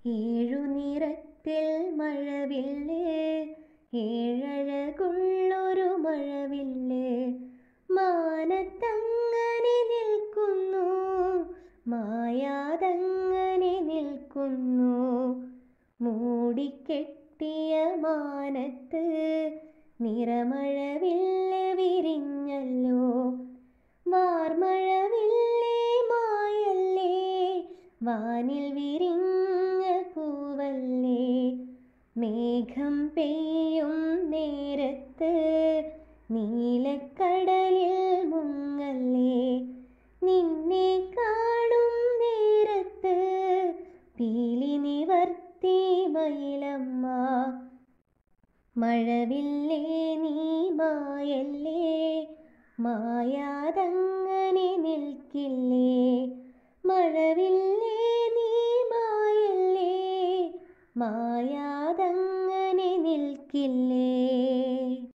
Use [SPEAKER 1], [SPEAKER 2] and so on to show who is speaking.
[SPEAKER 1] ഏഴു നിറത്തിൽ മഴവില്ല് ഏഴഴകുള്ളൊരു മഴവില്ല് മാനത്തങ്ങനെ നിൽക്കുന്നു മായാതങ്ങനെ നിൽക്കുന്നു മൂടിക്കെട്ടിയ മാനത്ത് നിറമഴവില്ല് വിരിഞ്ഞല്ലോ വാർമഴവില്ലേ മായല്ലേ വാനിൽ വിരിഞ്ഞ പൂവല്ലേ മേഘം പെയ്യും നേരത്ത് നീലക്കടലിൽ മുങ്ങല്ലേ നിന്നെ കാണും നേരത്ത് പീലി നിവർത്തി മയിലമ്മ മഴവില്ലേ നീ മായല്ലേ മായാതങ്ങനെ നിൽക്കില്ലേ മഴവില്ലേ നീ മായല്ലേ മായാതങ്ങനെ നിൽക്കില്ലേ